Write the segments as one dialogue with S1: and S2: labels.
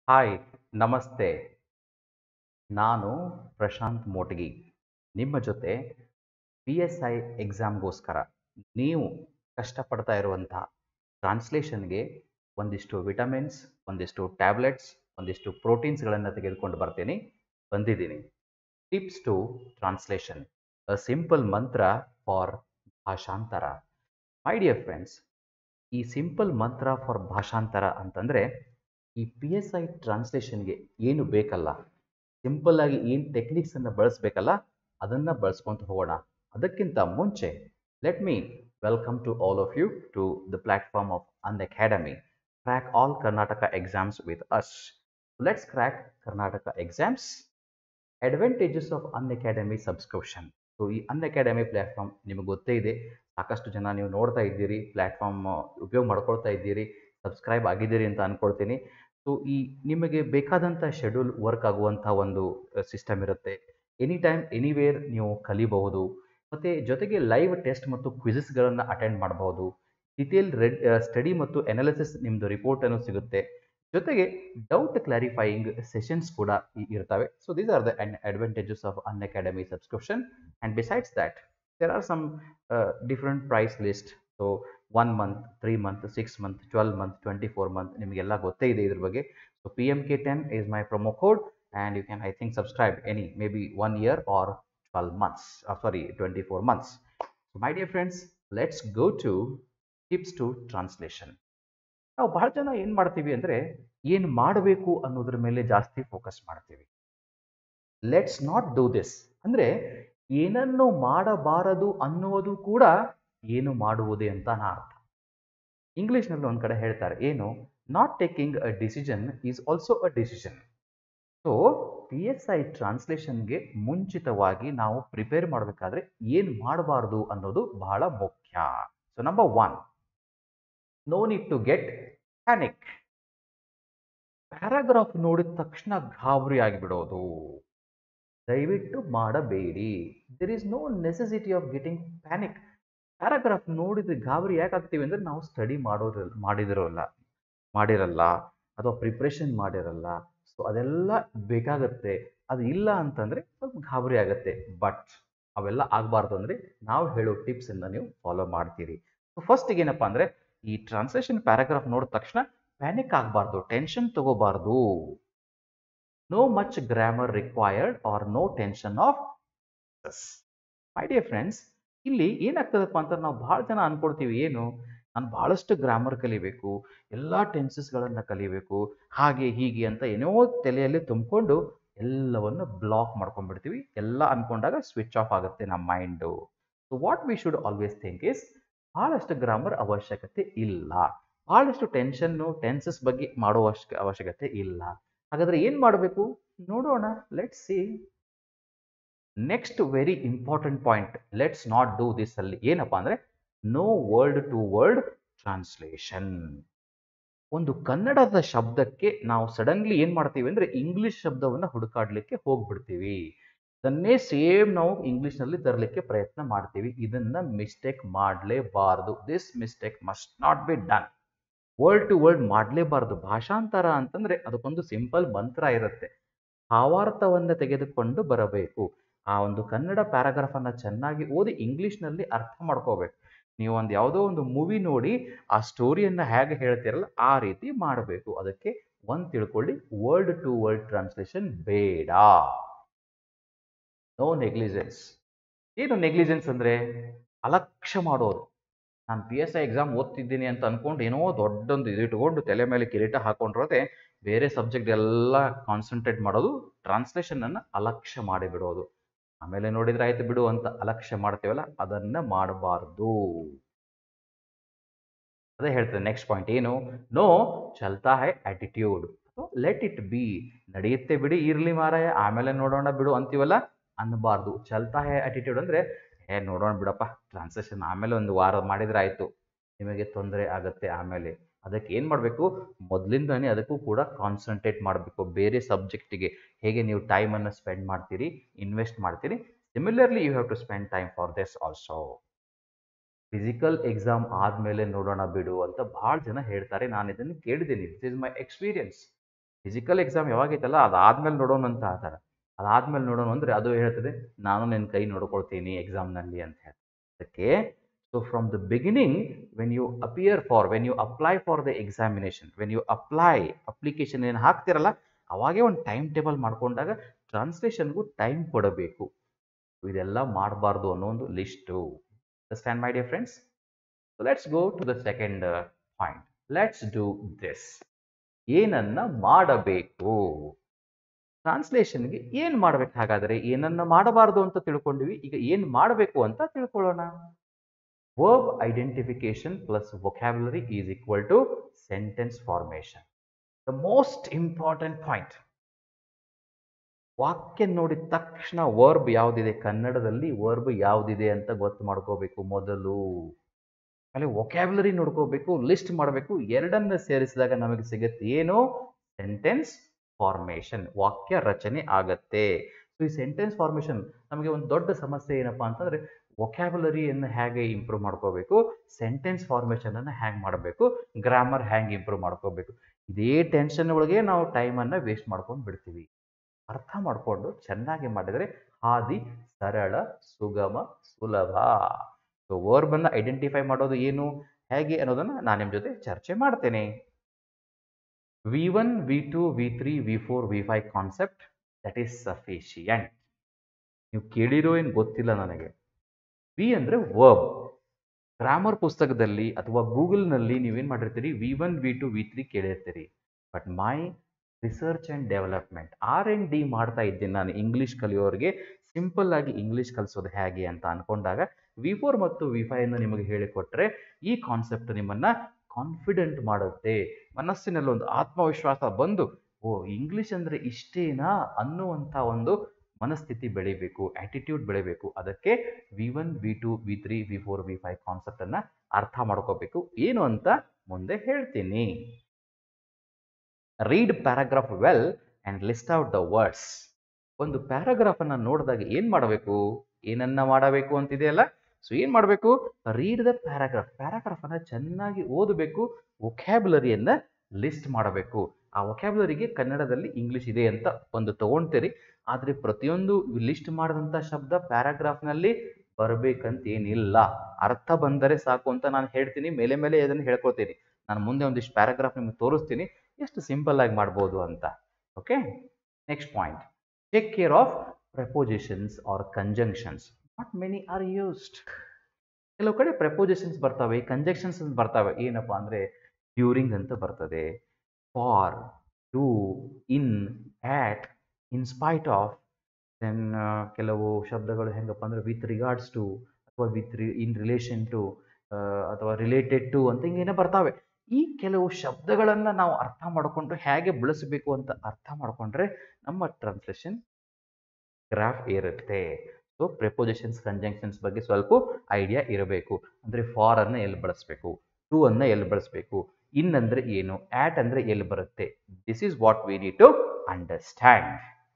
S1: hi ನಮಸ್ತೆ ನಾನು ಪ್ರಶಾಂತ್ ಮೋಟಗಿ ನಿಮ್ಮ ಜೊತೆ ಪಿ ಎಸ್ ಐ ಎಕ್ಸಾಮ್ಗೋಸ್ಕರ ನೀವು ಕಷ್ಟಪಡ್ತಾ ಇರುವಂಥ ಟ್ರಾನ್ಸ್ಲೇಷನ್ಗೆ ಒಂದಿಷ್ಟು ವಿಟಮಿನ್ಸ್ ಒಂದಿಷ್ಟು ಟ್ಯಾಬ್ಲೆಟ್ಸ್ ಒಂದಿಷ್ಟು ಪ್ರೋಟೀನ್ಸ್ಗಳನ್ನು ತೆಗೆದುಕೊಂಡು ಬರ್ತೀನಿ ಬಂದಿದ್ದೀನಿ tips to translation a simple mantra for ಭಾಷಾಂತರ ಮೈ ಡಿಯರ್ ಫ್ರೆಂಡ್ಸ್ ಈ ಸಿಂಪಲ್ ಮಂತ್ರ ಫಾರ್ ಭಾಷಾಂತರ ಅಂತಂದರೆ ಈ ಪಿ ಎಸ್ ಐ ಟ್ರಾನ್ಸ್ಲೇಷನ್ಗೆ ಏನು ಬೇಕಲ್ಲ ಸಿಂಪಲ್ ಆಗಿ ಏನು ಟೆಕ್ನಿಕ್ಸನ್ನು ಬಳಸಬೇಕಲ್ಲ ಅದನ್ನು ಬಳಸ್ಕೊಂತ ಹೋಗೋಣ ಅದಕ್ಕಿಂತ ಮುಂಚೆ let me welcome to all of you to the platform of Unacademy crack all Karnataka exams with us let's crack Karnataka exams advantages of Unacademy subscription so ಈ ಅನ್ academy platform ನಿಮಗೆ ಗೊತ್ತೇ ಇದೆ ಸಾಕಷ್ಟು ಜನ ನೀವು ನೋಡ್ತಾ ಇದ್ದೀರಿ ಪ್ಲ್ಯಾಟ್ಫಾರ್ಮ್ ಉಪಯೋಗ ಮಾಡ್ಕೊಳ್ತಾ ಇದ್ದೀರಿ ಸಬ್ಸ್ಕ್ರೈಬ್ ಆಗಿದ್ದೀರಿ ಅಂತ ಅಂದ್ಕೊಳ್ತೀನಿ ಸೊ ಈ ನಿಮಗೆ ಬೇಕಾದಂಥ ಶೆಡ್ಯೂಲ್ ವರ್ಕ್ ಆಗುವಂಥ ಒಂದು ಸಿಸ್ಟಮ್ ಇರುತ್ತೆ ಎನಿ ಟೈಮ್ ಎನಿವೇರ್ ನೀವು ಕಲಿಬಹುದು ಮತ್ತು ಜೊತೆಗೆ ಲೈವ್ ಟೆಸ್ಟ್ ಮತ್ತು ಕ್ವಿಸಸ್ಗಳನ್ನು ಅಟೆಂಡ್ ಮಾಡಬಹುದು ಡಿಟೇಲ್ ರೆಡ್ ಸ್ಟಡಿ ಮತ್ತು ಅನಾಲಿಸಿಸ್ ನಿಮ್ಮದು ರಿಪೋರ್ಟನ್ನು ಸಿಗುತ್ತೆ ಜೊತೆಗೆ ಡೌಟ್ ಕ್ಲಾರಿಫೈಯಿಂಗ್ ಸೆಷನ್ಸ್ ಕೂಡ ಇ- ಇರ್ತವೆ so these are the advantages of Unacademy subscription and besides that there are some different price list so one month three month six month twelve month twenty four month ನಿಮಗೆಲ್ಲ ಗೊತ್ತೇ ಇದೆ ಇದ್ರ ಬಗ್ಗೆ so P M K ten is my promo code and you can I think subscribe any maybe one year or twelve months sorry twenty four months so my dear friends let's go to tips to translation ನಾವು ಬಹಳ ಜನ ಏನು ಮಾಡ್ತೀವಿ ಅಂದರೆ ಏನು ಮಾಡಬೇಕು ಅನ್ನೋದ್ರ ಮೇಲೆ ಜಾಸ್ತಿ ಫೋಕಸ್ ಮಾಡ್ತೀವಿ ಲೆಟ್ಸ್ ನಾಟ್ ಡೂ ದಿಸ್ ಅಂದರೆ ಏನನ್ನು ಮಾಡಬಾರದು ಅನ್ನುವುದು ಕೂಡ ಏನು ಮಾಡುವುದೇ ಅಂತ ನಾ ಅರ್ಥ ಇಂಗ್ಲೀಷ್ನಲ್ಲಿ ಒಂದು ಕಡೆ ಹೇಳ್ತಾರೆ ಏನು not taking a decision is also a decision so P S I ಟ್ರಾನ್ಸ್ಲೇಷನ್ಗೆ ಮುಂಚಿತವಾಗಿ ನಾವು ಪ್ರಿಪೇರ್ ಮಾಡಬೇಕಾದ್ರೆ ಏನು ಮಾಡಬಾರ್ದು ಅನ್ನೋದು ಬಹಳ ಮುಖ್ಯ so number one no need to get panic paragraph ನೋಡಿದ ತಕ್ಷಣ ಗಾಬರಿ ಆಗಿಬಿಡೋದು ದಯವಿಟ್ಟು ಮಾಡಬೇಡಿ there is no necessity of getting panic paragraph ನೋಡಿದ್ರೆ ಗಾಬರಿ ಯಾಕೆ ಆಗ್ತೀವಿ ಅಂದರೆ ನಾವು ಸ್ಟಡಿ ಮಾಡೋದಿಲ್ಲ ಮಾಡಿದಿರೋಲ್ಲ ಮಾಡಿರಲ್ಲ ಅಥವಾ ಪ್ರಿಪ್ರೇಷನ್ ಮಾಡಿರಲ್ಲ ಸೊ ಅದೆಲ್ಲ ಬೇಕಾಗತ್ತೆ ಅದು ಇಲ್ಲ ಅಂತಂದರೆ ಸ್ವಲ್ಪ ಗಾಬರಿ ಆಗುತ್ತೆ ಬಟ್ ಅವೆಲ್ಲ ಆಗಬಾರ್ದು ಅಂದರೆ ನಾವು ಹೇಳೋ ಟಿಪ್ಸನ್ನು ನೀವು ಫಾಲೋ ಮಾಡ್ತೀರಿ ಸೊ ಫಸ್ಟಿಗೆ ಏನಪ್ಪ ಅಂದರೆ ಈ ಟ್ರಾನ್ಸ್ಲೇಷನ್ ಪ್ಯಾರಾಗ್ರಾಫ್ ನೋಡಿದ ತಕ್ಷಣ ಪ್ಯಾನಿಕ್ ಆಗಬಾರ್ದು ಟೆನ್ಷನ್ ತಗೋಬಾರ್ದು no much grammar required or no tension of my dear friends ಇಲ್ಲಿ ಏನಾಗ್ತದಪ್ಪ ಅಂತ ನಾವು ಭಾಳ ಜನ ಅನ್ಕೊಳ್ತೀವಿ ಏನು ನಾನು ಭಾಳಷ್ಟು ಗ್ರಾಮರ್ ಕಲಿಬೇಕು ಎಲ್ಲ ಟೆನ್ಸಸ್ಗಳನ್ನು ಕಲಿಬೇಕು ಹಾಗೆ ಹೀಗೆ ಅಂತ ಏನೋ ತಲೆಯಲ್ಲಿ ತುಂಬಿಕೊಂಡು ಎಲ್ಲವನ್ನು ಬ್ಲಾಕ್ ಮಾಡ್ಕೊಂಡ್ಬಿಡ್ತೀವಿ ಎಲ್ಲ ಅನ್ಕೊಂಡಾಗ ಸ್ವಿಚ್ ಆಫ್ ಆಗುತ್ತೆ ನಮ್ಮ mind so what we should always think is ಭಾಳಷ್ಟು ಗ್ರಾಮರ್ ಅವಶ್ಯಕತೆ ಇಲ್ಲ ಭಾಳಷ್ಟು ಟೆನ್ಷನ್ನು ಟೆನ್ಸಸ್ ಬಗ್ಗೆ ಮಾಡೋ ಅವಶ್ಯಕ ಅವಶ್ಯಕತೆ ಇಲ್ಲ ಹಾಗಾದ್ರೆ ಏನು ಮಾಡಬೇಕು ನೋಡೋಣ let's see next very important point let's not do this ಅಲ್ಲಿ ಏನಪ್ಪ ಅಂದರೆ no word to word translation ಒಂದು ಕನ್ನಡದ ಶಬ್ದಕ್ಕೆ ನಾವು ಸಡನ್ಲಿ ಏನು ಮಾಡ್ತೀವಿ ಅಂದರೆ ಇಂಗ್ಲಿಷ್ ಶಬ್ದವನ್ನು ಹುಡುಕಾಡ್ಲಿಕ್ಕೆ ಹೋಗ್ಬಿಡ್ತೀವಿ ಅದನ್ನೇ ಸೇಮ್ ನಾವು ಇಂಗ್ಲಿಷ್ನಲ್ಲಿ ತರಲಿಕ್ಕೆ ಪ್ರಯತ್ನ ಮಾಡ್ತೀವಿ ಇದನ್ನ ಮಿಸ್ಟೇಕ್ ಮಾಡಲೇಬಾರ್ದು this mistake must not be done word to word ಮಾಡಲೇಬಾರ್ದು ಭಾಷಾಂತರ ಅಂತಂದ್ರೆ ಅದಕ್ಕೊಂದು ಸಿಂಪಲ್ ಮಂತ್ರ ಇರುತ್ತೆ ಭಾವಾರ್ಥವನ್ನು ತೆಗೆದುಕೊಂಡು ಬರಬೇಕು ಆ ಒಂದು ಕನ್ನಡ ಪ್ಯಾರಾಗ್ರಾಫ್ ಅನ್ನ ಚೆನ್ನಾಗಿ ಓದಿ ಇಂಗ್ಲಿಷ್ನಲ್ಲಿ ಅರ್ಥ ಮಾಡ್ಕೋಬೇಕು ನೀವು ಒಂದು ಯಾವುದೋ ಒಂದು ಮೂವಿ ನೋಡಿ ಆ ಸ್ಟೋರಿಯನ್ನ ಹೇಗೆ ಹೇಳ್ತೀರಲ್ಲ ಆ ರೀತಿ ಮಾಡಬೇಕು ಅದಕ್ಕೆ ಒಂದು ತಿಳ್ಕೊಳ್ಳಿ ವರ್ಡ್ ಟು ವರ್ಡ್ ಟ್ರಾನ್ಸ್ಲೇಷನ್ ಬೇಡ ನೋ ನೆಗ್ಲಿಜೆನ್ಸ್ ಏನು ನೆಗ್ಲಿಜೆನ್ಸ್ ಅಂದರೆ ಅಲಕ್ಷ್ಯ ಮಾಡೋದು ನಾನು ಪಿ ಎಸ್ ಐ ಎಕ್ಸಾಮ್ ಓದ್ತಿದ್ದೀನಿ ಅಂತ ಅನ್ಕೊಂಡು ಏನೋ ದೊಡ್ಡೊಂದು ಇದು ಇಟ್ಕೊಂಡು ತಲೆ ಮೇಲೆ ಕಿರೀಟ ಹಾಕೊಂಡಿರೋದೆ ಬೇರೆ ಸಬ್ಜೆಕ್ಟ್ ಎಲ್ಲ ಕಾನ್ಸಂಟ್ರೇಟ್ ಮಾಡೋದು ಟ್ರಾನ್ಸ್ಲೇಷನನ್ನು ಅಲಕ್ಷ್ಯ ಮಾಡಿಬಿಡೋದು ಆಮೇಲೆ ನೋಡಿದ್ರೆ ಆಯ್ತು ಬಿಡು ಅಂತ ಅಲಕ್ಷ್ಯ ಮಾಡ್ತೀವಲ್ಲ ಅದನ್ನ ಮಾಡಬಾರ್ದು ಅದೇ ಹೇಳ್ತದೆ ನೆಕ್ಸ್ಟ್ ಪಾಯಿಂಟ್ ಏನು ನೋ ಚಲ್ತಾ ಹೈ ಆಟಿಟ್ಯೂಡ್ ಲೆಟ್ ಇಟ್ ಬಿ ನಡೆಯುತ್ತೆ ಬಿಡಿ ಇರ್ಲಿ ಮಾರಾಯ ಆಮೇಲೆ ನೋಡೋಣ ಬಿಡು ಅಂತೀವಲ್ಲ ಅನ್ನಬಾರ್ದು ಚಲ್ತಾ ಹೈ ಆಟಿಟ್ಯೂಡ್ ಅಂದರೆ ಏ ನೋಡೋಣ ಬಿಡಪ್ಪ ಟ್ರಾನ್ಸ್ಲೇಷನ್ ಆಮೇಲೆ ಒಂದು ವಾರ ಮಾಡಿದ್ರೆ ಆಯಿತು ನಿಮಗೆ ತೊಂದರೆ ಆಗುತ್ತೆ ಆಮೇಲೆ ಅದಕ್ಕೆ ಏನು ಮಾಡಬೇಕು ಮೊದಲಿಂದನೇ ಅದಕ್ಕೂ ಕೂಡ ಕಾನ್ಸಂಟ್ರೇಟ್ ಮಾಡಬೇಕು ಬೇರೆ ಸಬ್ಜೆಕ್ಟಿಗೆ ಹೇಗೆ ನೀವು ಟೈಮನ್ನು ಸ್ಪೆಂಡ್ ಮಾಡ್ತೀರಿ ಇನ್ವೆಸ್ಟ್ ಮಾಡ್ತೀರಿ similarly you have to spend time for this also physical exam ಆದಮೇಲೆ ನೋಡೋಣ ಬಿಡು ಅಂತ ಭಾಳ ಜನ ಹೇಳ್ತಾರೆ ನಾನು ಇದನ್ನು ಕೇಳಿದ್ದೀನಿ this is my experience physical exam ಯಾವಾಗೈತಲ್ಲ ಅದಾದ್ಮೇಲೆ ನೋಡೋಣ ಅಂತ ಹೇಳ್ತಾರೆ ಅದಾದ್ಮೇಲೆ ನೋಡೋಣ ಅಂದರೆ ಅದು ಹೇಳ್ತದೆ ನಾನು ನಿನ್ನ ಕೈ ನೋಡ್ಕೊಳ್ತೀನಿ ಎಕ್ಸಾಮ್ನಲ್ಲಿ ಅಂತ ಹೇಳಿ ಅದಕ್ಕೆ so from the beginning when you appear for when you apply for the examination when you apply application ಏನು ಹಾಕ್ತಿರಲ್ಲ ಅವಾಗೇ ಒಂದು ಟೈಮ್ ಟೇಬಲ್ ಮಾಡ್ಕೊಂಡಾಗ ಟ್ರಾನ್ಸ್ಲೇಷನ್ಗೂ ಟೈಮ್ ಕೊಡಬೇಕು ಇದೆಲ್ಲ ಮಾಡಬಾರ್ದು ಅನ್ನೋ ಒಂದು list understand my dear friends so let's go to the second point let's do this ಏನನ್ನ ಮಾಡಬೇಕು ಟ್ರಾನ್ಸ್ಲೇಷನ್ಗೆ ಏನು ಮಾಡ್ಬೇಕು ಹಾಗಾದರೆ ಏನನ್ನ ಮಾಡಬಾರ್ದು ಅಂತ ತಿಳ್ಕೊಂಡಿವಿ ಈಗ ಏನು ಮಾಡಬೇಕು ಅಂತ ತಿಳ್ಕೊಳ್ಳೋಣ verb identification plus vocabulary is equal to sentence formation the most important point ವಾಕ್ಯ ನೋಡಿದ ತಕ್ಷಣ ವರ್ಬ್ ಯಾವುದಿದೆ ಕನ್ನಡದಲ್ಲಿ ವರ್ಬ್ ಯಾವುದಿದೆ ಅಂತ ಗೊತ್ತು ಮಾಡ್ಕೋಬೇಕು ಮೊದಲು ಆಮೇಲೆ ವೊಕ್ಯಾಬುಲರಿ ನೋಡ್ಕೋಬೇಕು ಲಿಸ್ಟ್ ಮಾಡಬೇಕು ಎರಡನ್ನ ಸೇರಿಸಿದಾಗ ನಮಗೆ ಸಿಗುತ್ತೆ ಏನು ಸೆಂಟೆನ್ಸ್ ಫಾರ್ಮೇಷನ್ ವಾಕ್ಯ ರಚನೆ ಆಗತ್ತೆ ಸೊ ಈ ಸೆಂಟೆನ್ಸ್ ಫಾರ್ಮೇಷನ್ ನಮಗೆ ಒಂದು ದೊಡ್ಡ ಸಮಸ್ಯೆ ಏನಪ್ಪಾ ಅಂತಂದ್ರೆ ವೊಕ್ಯಾಬುಲರಿಯನ್ನು ಹೇಗೆ ಇಂಪ್ರೂವ್ ಮಾಡ್ಕೋಬೇಕು ಸೆಂಟೆನ್ಸ್ ಫಾರ್ಮೇಷನ್ ಅನ್ನು ಹ್ಯಾಂಗ್ ಮಾಡಬೇಕು ಗ್ರಾಮರ್ ಹ್ಯಾಂಗ್ ಇಂಪ್ರೂವ್ ಮಾಡ್ಕೋಬೇಕು ಇದೇ ಟೆನ್ಷನ್ ಒಳಗೆ ನಾವು ಟೈಮನ್ನು ವೇಸ್ಟ್ ಮಾಡ್ಕೊಂಡು ಬಿಡ್ತೀವಿ ಅರ್ಥ ಮಾಡಿಕೊಂಡು ಚೆನ್ನಾಗಿ ಮಾಡಿದರೆ ಹಾದಿ ಸರಳ ಸುಗಮ ಸುಲಭ ಸೊ ವರ್ಬನ್ನು ಐಡೆಂಟಿಫೈ ಮಾಡೋದು ಏನು ಹೇಗೆ ಅನ್ನೋದನ್ನು ನಾನು ನಿಮ್ಮ ಜೊತೆ ಚರ್ಚೆ ಮಾಡ್ತೇನೆ V one V two V three V four V five concept that is sufficient ನೀವು ಕೇಳಿರೋ ಏನು ಗೊತ್ತಿಲ್ಲ ನನಗೆ ವಿ ಅಂದರೆ ವರ್ಬ್ ಗ್ರಾಮರ್ ಪುಸ್ತಕದಲ್ಲಿ ಅಥವಾ ಗೂಗಲ್ನಲ್ಲಿ ನೀವೇನು ಮಾಡಿರ್ತೀರಿ V one V two V three ಕೇಳಿರ್ತೀರಿ but my research and development R and D ಮಾಡ್ತಾ ಇದ್ದೀನಿ ನಾನು ಇಂಗ್ಲೀಷ್ ಕಲಿಯೋರಿಗೆ ಸಿಂಪಲ್ ಆಗಿ ಇಂಗ್ಲೀಷ್ ಕಲಿಸೋದು ಹೇಗೆ ಅಂತ ಅನ್ಕೊಂಡಾಗ ವಿ ಫೋರ್ ಮತ್ತು ವಿ ಫೈವ್ನ ನಿಮಗೆ ಹೇಳಿಕೊಟ್ರೆ ಈ ಕಾನ್ಸೆಪ್ಟ್ ನಿಮ್ಮನ್ನು ಕಾನ್ಫಿಡೆಂಟ್ ಮಾಡುತ್ತೆ ಮನಸ್ಸಿನಲ್ಲಿ ಒಂದು ಆತ್ಮವಿಶ್ವಾಸ ಬಂದು ಓ ಇಂಗ್ಲೀಷ್ ಅಂದರೆ ಇಷ್ಟೇನಾ ಅನ್ನುವಂಥ ಒಂದು ಮನಸ್ಥಿತಿ ಬೆಳಿಬೇಕು ಆಟಿಟ್ಯೂಡ್ ಬೆಳಿಬೇಕು ಅದಕ್ಕೆ V one V two V three V four V five ಕಾನ್ಸೆಪ್ಟನ್ನು ಅರ್ಥ ಮಾಡ್ಕೋಬೇಕು ಏನು ಅಂತ ಮುಂದೆ ಹೇಳ್ತೀನಿ read paragraph well and list out the words ಒಂದು ಪ್ಯಾರಾಗ್ರಾಫನ್ನು ನೋಡಿದಾಗ ಏನು ಮಾಡಬೇಕು ಏನನ್ನ ಮಾಡಬೇಕು ಅಂತಿದೆಯಲ್ಲ ಸೊ ಏನು ಮಾಡಬೇಕು ರೀಡ್ ದ ಪ್ಯಾರಾಗ್ರಾಫ್ ಪ್ಯಾರಾಗ್ರಾಫನ್ನು ಚೆನ್ನಾಗಿ ಓದಬೇಕು ವೊಕ್ಯಾಬುಲರಿಯನ್ನು ಲಿಸ್ಟ್ ಮಾಡಬೇಕು ಆ ವೊಕ್ಯಾಬುಲರಿಗೆ ಕನ್ನಡದಲ್ಲಿ ಇಂಗ್ಲೀಷ್ ಇದೆ ಅಂತ ಒಂದು ತಗೊಳ್ತೀರಿ ಆದರೆ ಪ್ರತಿಯೊಂದು ಲಿಸ್ಟ್ ಮಾಡಿದಂಥ ಶಬ್ದ ಪ್ಯಾರಾಗ್ರಾಫ್ನಲ್ಲಿ ಬರಬೇಕಂತ ಏನಿಲ್ಲ ಅರ್ಥ ಬಂದರೆ ಸಾಕು ಅಂತ ನಾನು ಹೇಳ್ತೀನಿ ಮೇಲೆ ಮೇಲೆ ಅದನ್ನು ಹೇಳ್ಕೊಳ್ತೀನಿ ನಾನು ಮುಂದೆ ಒಂದಿಷ್ಟು ಪ್ಯಾರಾಗ್ರಾಫ್ ನಿಮಗೆ ತೋರಿಸ್ತೀನಿ ಎಷ್ಟು ಸಿಂಪಲ್ ಆಗಿ ಮಾಡ್ಬೋದು ಅಂತ okay next point take care of prepositions or conjunctions not many are used ಕೆಲವು ಕಡೆ ಪ್ರಪೋಸಿಷನ್ಸ್ ಬರ್ತವೆ ಕಂಜಂಕ್ಷನ್ಸ್ ಬರ್ತವೆ ಏನಪ್ಪ ಅಂದರೆ ಡ್ಯೂರಿಂಗ್ ಅಂತ ಬರ್ತದೆ for to in at in spite of then ಕೆಲವು ಶಬ್ದಗಳು ಹೆಂಗಪ್ಪ ಅಂದರೆ ವಿತ್ ರಿಗಾರ್ಡ್ಸ್ ಟು ಅಥವಾ ವಿತ್ ರಿ ಇನ್ ರಿಲೇಷನ್ ಟು ಅಥವಾ ರಿಲೇಟೆಡ್ ಟು ಅಂತ ಹಿಂಗೇನೋ ಬರ್ತಾವೆ ಈ ಕೆಲವು ಶಬ್ದಗಳನ್ನು ನಾವು ಅರ್ಥ ಮಾಡಿಕೊಂಡು ಹೇಗೆ ಬಳಸಬೇಕು ಅಂತ ಅರ್ಥ ಮಾಡಿಕೊಂಡ್ರೆ ನಮ್ಮ ಟ್ರಾನ್ಸ್ಲೇಷನ್ ಗ್ರಾಫ್ ಇರುತ್ತೆ ಸೊ ಪ್ರೆಪೋಸಿಷನ್ಸ್ ಕಂಜಂಕ್ಷನ್ಸ್ ಬಗ್ಗೆ ಸ್ವಲ್ಪ ಐಡಿಯಾ ಇರಬೇಕು ಅಂದರೆ ಫಾರ್ ಅನ್ನು ಎಲ್ಲಿ ಬಳಸಬೇಕು ಟು ಅನ್ನ ಎಲ್ಲಿ ಬಳಸಬೇಕು ಇನ್ ಅಂದರೆ ಏನು ಆಟ್ ಅಂದರೆ ಎಲ್ಲಿ ಬರುತ್ತೆ this is what we need to understand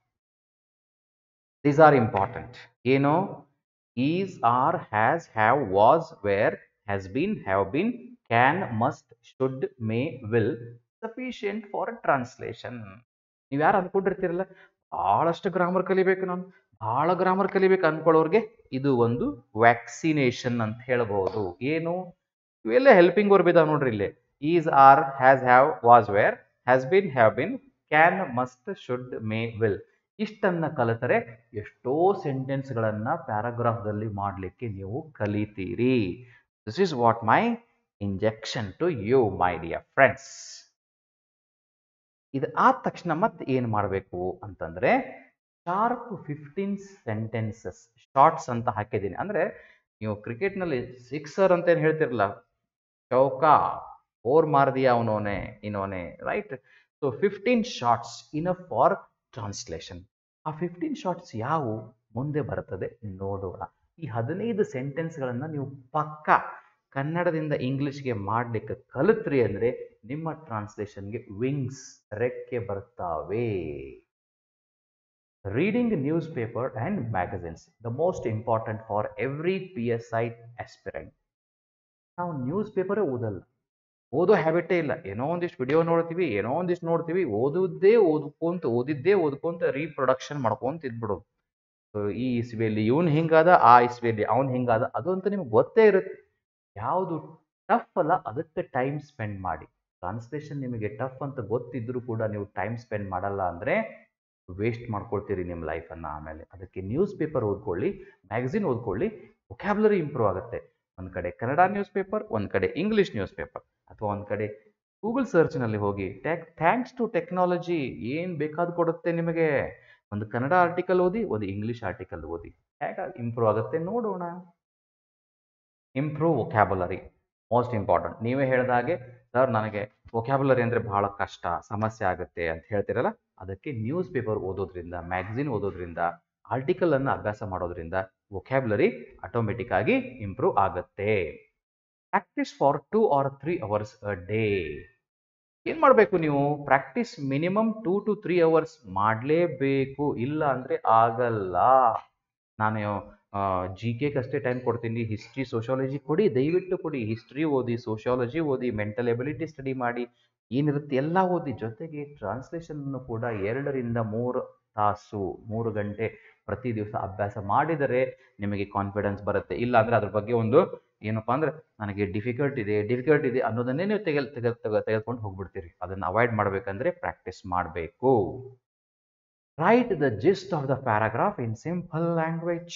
S1: these are important ಏನು is are has have was were has been have been can must should may will sufficient for translation ನೀವು ಯಾರು ಅನ್ಕೊಂಡಿರ್ತೀರಲ್ಲ ಭಾಳಷ್ಟು ಗ್ರಾಮರ್ ಕಲಿಬೇಕು ನಾನು ಭಾಳ ಗ್ರಾಮರ್ ಕಲಿಬೇಕು ಅನ್ಕೊಳ್ಳೋರಿಗೆ ಇದು ಒಂದು ವ್ಯಾಕ್ಸಿನೇಷನ್ ಅಂತ ಹೇಳ್ಬೋದು ಏನು ಇವೆಲ್ಲ ಹೆಲ್ಪಿಂಗ್ ವರ್ಬ್ ಇದಾವೆ ನೋಡ್ರಿ ಇಲ್ಲಿ is are has have was were has been have been can must should may will ಇಷ್ಟನ್ನ ಕಲಿತರೆ ಎಷ್ಟೋ ಸೆಂಟೆನ್ಸ್ಗಳನ್ನು ಪ್ಯಾರಾಗ್ರಾಫ್ದಲ್ಲಿ ಮಾಡಲಿಕ್ಕೆ ನೀವು ಕಲಿತೀರಿ this is what my injection to you my dear friends ಇದು ಆದ ತಕ್ಷಣ ಮತ್ತೆ ಏನು ಮಾಡಬೇಕು ಅಂತಂದರೆ ಶಾರ್ಪ್ ಫಿಫ್ಟೀನ್ ಸೆಂಟೆನ್ಸಸ್ ಶಾರ್ಟ್ಸ್ ಅಂತ ಹಾಕಿದ್ದೀನಿ ಅಂದರೆ ನೀವು ಕ್ರಿಕೆಟ್ನಲ್ಲಿ ಸಿಕ್ಸರ್ ಅಂತ ಏನು ಹೇಳ್ತಿರಲ್ಲ ಚೌಕ ಓರ್ ಮಾರ್ದಿಯ ಅವನೋನೆ ಇನ್ನೋನೆ right so fifteen shorts enough for translation ಆ ಫಿಫ್ಟೀನ್ ಶಾರ್ಟ್ಸ್ ಯಾವುವು ಮುಂದೆ ಬರ್ತದೆ ನೋಡೋಣ ಈ ಹದಿನೈದು ಸೆಂಟೆನ್ಸ್ಗಳನ್ನು ನೀವು ಪಕ್ಕ ಕನ್ನಡದಿಂದ ಇಂಗ್ಲಿಷ್ಗೆ ಮಾಡಲಿಕ್ಕೆ ಕಲಿತ್ರಿ ಅಂದರೆ ನಿಮ್ಮ ಟ್ರಾನ್ಸ್ಲೇಷನ್ಗೆ ವಿಂಗ್ಸ್ ರೆಕ್ಕೆ ಬರ್ತಾವೆ reading news paper and magazines the most important for every P S I aspirant ನಾವು ನ್ಯೂಸ್ ಪೇಪರೇ ಓದಲ್ಲ ಓದೋ ಹ್ಯಾಬಿಟೇ ಇಲ್ಲ ಏನೋ ಒಂದಿಷ್ಟು ವಿಡಿಯೋ ನೋಡ್ತೀವಿ ಏನೋ ಒಂದಿಷ್ಟು ನೋಡ್ತೀವಿ ಓದುವುದೇ ಓದ್ಕೊಂತ ಓದಿದ್ದೇ ಓದ್ಕೊಂತ ರೀಪ್ರೊಡಕ್ಷನ್ ಮಾಡ್ಕೊಂತ ಇದ್ಬಿಡೋದು ಸೊ ಈ ಇಸ್ವಿಯಲ್ಲಿ ಇವನು ಹಿಂಗಾದ ಆ ಇಸ್ವಿಯಲ್ಲಿ ಅವನು ಹಿಂಗಾದ ಅದು ಅಂತ ನಿಮ್ಗೆ ಗೊತ್ತೇ ಇರುತ್ತೆ ಯಾವುದು ಟಫ್ ಅಲ್ಲ ಅದಕ್ಕೆ ಟೈಮ್ ಸ್ಪೆಂಡ್ ಮಾಡಿ ಟ್ರಾನ್ಸ್ಲೇಷನ್ ನಿಮಗೆ ಟಫ್ ಅಂತ ಗೊತ್ತಿದ್ರೂ ಕೂಡ ನೀವು ಟೈಮ್ ಸ್ಪೆಂಡ್ ಮಾಡಲ್ಲ ಅಂದರೆ ವೇಸ್ಟ್ ಮಾಡ್ಕೊಳ್ತೀರಿ ನಿಮ್ಮ ಲೈಫನ್ನು ಆಮೇಲೆ ಅದಕ್ಕೆ ನ್ಯೂಸ್ ಪೇಪರ್ ಓದ್ಕೊಳ್ಳಿ ಮ್ಯಾಗಝಿನ್ ಓದ್ಕೊಳ್ಳಿ ವೊಕ್ಯಾಬ್ಲರಿ ಇಂಪ್ರೂವ್ ಆಗುತ್ತೆ ಒಂದು ಕಡೆ ಕನ್ನಡ ನ್ಯೂಸ್ ಪೇಪರ್ ಒಂದು ಕಡೆ ಇಂಗ್ಲೀಷ್ ನ್ಯೂಸ್ ಪೇಪರ್ ಅಥವಾ ಒಂದು ಕಡೆ ಗೂಗಲ್ ಸರ್ಚ್ನಲ್ಲಿ ಹೋಗಿ ಟ್ಯಾಕ್ ಥ್ಯಾಂಕ್ಸ್ ಟು ಟೆಕ್ನಾಲಜಿ ಏನು ಬೇಕಾದ ಕೊಡುತ್ತೆ ನಿಮಗೆ ಒಂದು ಕನ್ನಡ ಆರ್ಟಿಕಲ್ ಓದಿ ಒಂದು ಇಂಗ್ಲೀಷ್ ಆರ್ಟಿಕಲ್ ಓದಿ ಹೇಗೆ ಇಂಪ್ರೂವ್ ಆಗುತ್ತೆ ನೋಡೋಣ ಇಂಪ್ರೂವ್ ವೊಕ್ಯಾಬುಲರಿ ಮೋಸ್ಟ್ ಇಂಪಾರ್ಟೆಂಟ್ ನೀವೇ ಹೇಳಿದ ಹಾಗೆ ಸರ್ ನನಗೆ ವೊಕ್ಯಾಬುಲರಿ ಅಂದರೆ ಬಹಳ ಕಷ್ಟ ಸಮಸ್ಯೆ ಆಗುತ್ತೆ ಅಂತ ಹೇಳ್ತಿರಲ್ಲ ಅದಕ್ಕೆ ನ್ಯೂಸ್ ಪೇಪರ್ ಓದೋದ್ರಿಂದ ಮ್ಯಾಗಝಿನ್ ಓದೋದ್ರಿಂದ ಆರ್ಟಿಕಲ್ ಅನ್ನು ಅಭ್ಯಾಸ ಮಾಡೋದ್ರಿಂದ ವೊಕ್ಯಾಬುಲರಿ ಆಟೋಮೆಟಿಕ್ ಆಗಿ ಇಂಪ್ರೂವ್ ಆಗುತ್ತೆ practice for two or three hours a day ಏನು ಮಾಡಬೇಕು ನೀವು practice minimum two to three hours ಮಾಡಲೇಬೇಕು ಇಲ್ಲ ಅಂದರೆ ಆಗಲ್ಲ ನಾನು ಜಿ ಕೆಗಷ್ಟೇ ಟೈಮ್ ಕೊಡ್ತೀನಿ ಹಿಸ್ಟ್ರಿ ಸೋಷಿಯಾಲಜಿ ಕೊಡಿ ದಯವಿಟ್ಟು ಕೊಡಿ ಹಿಸ್ಟ್ರಿ ಓದಿ ಸೋಷಿಯಾಲಜಿ ಓದಿ ಮೆಂಟಲ್ ಎಬಿಲಿಟಿ ಸ್ಟಡಿ ಮಾಡಿ ಏನಿರುತ್ತೆ ಎಲ್ಲ ಓದಿ ಜೊತೆಗೆ ಟ್ರಾನ್ಸ್ಲೇಷನ್ ಕೂಡ ಎರಡರಿಂದ ಮೂರು ತಾಸು ಮೂರು ಗಂಟೆ ಪ್ರತಿ ದಿವಸ ಅಭ್ಯಾಸ ಮಾಡಿದರೆ ನಿಮಗೆ ಕಾನ್ಫಿಡೆನ್ಸ್ ಬರುತ್ತೆ ಇಲ್ಲ ಅಂದರೆ ಅದ್ರ ಬಗ್ಗೆ ಒಂದು ಏನಪ್ಪ ಅಂದರೆ ನನಗೆ ಡಿಫಿಕಲ್ಟ್ ಇದೆ ಡಿಫಿಕಲ್ಟ್ ಇದೆ ಅನ್ನೋದನ್ನೇ ನೀವು ತೆಗೆಲ್ ತೆಗೆ ತೆಗೆ ತೆಗೆದುಕೊಂಡು ಹೋಗ್ಬಿಡ್ತೀರಿ ಅದನ್ನು ಅವಾಯ್ಡ್ ಮಾಡಬೇಕಂದ್ರೆ ಪ್ರಾಕ್ಟೀಸ್ ಮಾಡಬೇಕು write the gist of the paragraph in simple language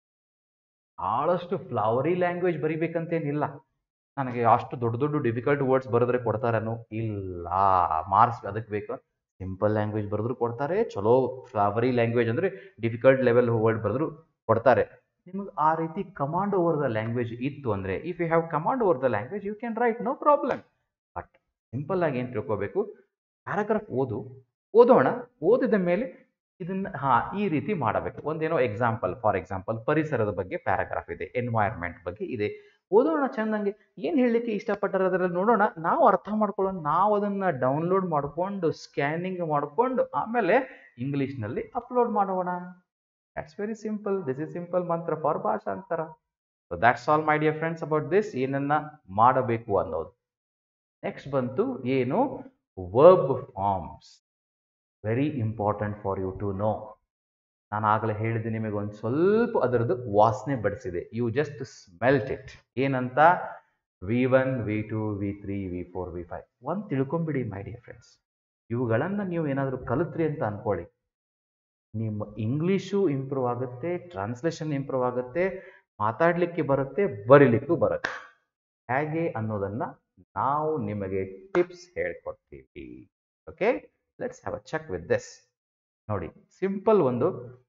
S1: ಭಾಳಷ್ಟು ಫ್ಲವರಿ ಲ್ಯಾಂಗ್ವೇಜ್ ಬರಿಬೇಕಂತೇನಿಲ್ಲ ನನಗೆ ಅಷ್ಟು ದೊಡ್ಡ ದೊಡ್ಡ ಡಿಫಿಕಲ್ಟ್ ವರ್ಡ್ಸ್ ಬರೆದ್ರೆ ಕೊಡ್ತಾರನು ಇಲ್ಲ ಮಾರ್ಕ್ಸ್ ಅದಕ್ಕೆ ಬೇಕು ಸಿಂಪಲ್ ಲ್ಯಾಂಗ್ವೇಜ್ ಬರೆದ್ರು ಕೊಡ್ತಾರೆ ಚಲೋ ಫ್ಲವರಿ ಲ್ಯಾಂಗ್ವೇಜ್ ಅಂದರೆ ಡಿಫಿಕಲ್ಟ್ ಲೆವೆಲ್ ವರ್ಡ್ ಬರೆದ್ರು ಕೊಡ್ತಾರೆ ನಿಮಗೆ ಆ ರೀತಿ ಕಮಾಂಡ್ ಓವರ್ ದ ಲ್ಯಾಂಗ್ವೇಜ್ ಇತ್ತು ಅಂದರೆ if you have command over the language you can write no problem but simple ಆಗಿ ಏನು ತಿಳ್ಕೊಬೇಕು ಪ್ಯಾರಾಗ್ರಾಫ್ ಓದು ಓದೋಣ ಓದಿದ ಮೇಲೆ ಇದನ್ನ ಹಾ ಈ ರೀತಿ ಮಾಡಬೇಕು ಒಂದೇನೋ ಎಕ್ಸಾಂಪಲ್ ಫಾರ್ ಎಕ್ಸಾಂಪಲ್ ಪರಿಸರದ ಬಗ್ಗೆ ಪ್ಯಾರಾಗ್ರಾಫ್ ಇದೆ ಎನ್ವೈರ್ಮೆಂಟ್ ಬಗ್ಗೆ ಇದೆ ಓದೋಣ ಚಂದಂಗೆ ಏನು ಹೇಳಲಿಕ್ಕೆ ಇಷ್ಟಪಟ್ಟರೆ ಅದರಲ್ಲಿ ನೋಡೋಣ ನಾವು ಅರ್ಥ ಮಾಡ್ಕೊಳ್ಳೋಣ ನಾವು ಅದನ್ನು ಡೌನ್ಲೋಡ್ ಮಾಡಿಕೊಂಡು ಸ್ಕ್ಯಾನಿಂಗ್ ಮಾಡಿಕೊಂಡು ಆಮೇಲೆ ಇಂಗ್ಲೀಷ್ನಲ್ಲಿ ಅಪ್ಲೋಡ್ ಮಾಡೋಣ that's very simple this is simple mantra for ಭಾಷಾಂತರ so that's all my dear friends about this ಏನನ್ನ ಮಾಡಬೇಕು ಅನ್ನೋದು ನೆಕ್ಸ್ಟ್ ಬಂತು ಏನು verb forms very important for you to know ನಾನು ಆಗಲೇ ಹೇಳಿದೆ ನಿಮಗೆ ಒಂದು ಸ್ವಲ್ಪ ಅದರದ್ದು ವಾಸನೆ ಬಡಿಸಿದೆ ಯು ಜಸ್ಟ್ ಸ್ಮೆಲ್ಟ್ ಇಟ್ ಏನಂತ V one V two V three V four V five ಒಂದು ತಿಳ್ಕೊಂಬಿಡಿ ಮೈ ಡಿಯರ್ ಫ್ರೆಂಡ್ಸ್ ಇವುಗಳನ್ನು ನೀವು ಏನಾದರೂ ಕಲಿತ್ರಿ ಅಂತ ಅಂದ್ಕೊಳ್ಳಿ ನಿಮ್ಮ ಇಂಗ್ಲೀಷು ಇಂಪ್ರೂವ್ ಆಗುತ್ತೆ ಟ್ರಾನ್ಸ್ಲೇಷನ್ ಇಂಪ್ರೂವ್ ಆಗುತ್ತೆ ಮಾತಾಡಲಿಕ್ಕೆ ಬರುತ್ತೆ ಬರೀಲಿಕ್ಕೂ ಬರುತ್ತೆ ಹೇಗೆ ಅನ್ನೋದನ್ನು ನಾವು ನಿಮಗೆ ಟಿಪ್ಸ್ ಹೇಳ್ಕೊಡ್ತೀವಿ okay let's have a check with this ನೋಡಿ ಸಿಂಪಲ್ ಒಂದು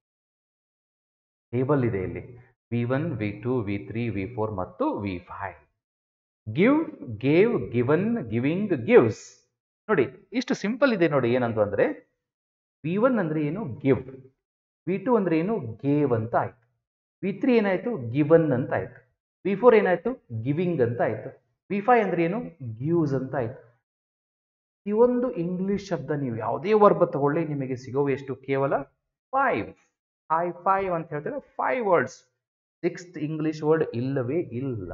S1: ಟೇಬಲ್ ಇದೆ ಇಲ್ಲಿ V one V two V three V four ಮತ್ತು V five give gave given giving gives ನೋಡಿ ಇಷ್ಟು ಸಿಂಪಲ್ ಇದೆ ನೋಡಿ ಏನಂತ ಅಂದ್ರೆ ವಿ ಒನ್ ಅಂದ್ರೆ ಏನು ಗಿವ್ ವಿ ಟು ಅಂದ್ರೆ ಏನು ಗೇವ್ ಅಂತ ಆಯ್ತು ವಿ ತ್ರೀ ಏನಾಯ್ತು ಗಿವನ್ ಅಂತ ಆಯ್ತು ವಿ ಫೋರ್ ಏನಾಯ್ತು ಗಿವಿಂಗ್ ಅಂತ ಆಯ್ತು ವಿ ಫೈವ್ ಅಂದ್ರೆ ಏನು ಗಿವ್ಸ್ ಅಂತ ಆಯ್ತು ಈ ಒಂದು ಇಂಗ್ಲಿಷ್ ಶಬ್ದ ನೀವು ಯಾವುದೇ ವರ್ಬ ತಗೊಳ್ಳಿ ನಿಮಗೆ ಸಿಗೋ ಎಷ್ಟು ಕೇವಲ ಫೈವ್ ಐ ಫೈವ್ ಅಂತ ಹೇಳ್ತಾರೆ five words sixth English word ಇಲ್ಲವೇ ಇಲ್ಲ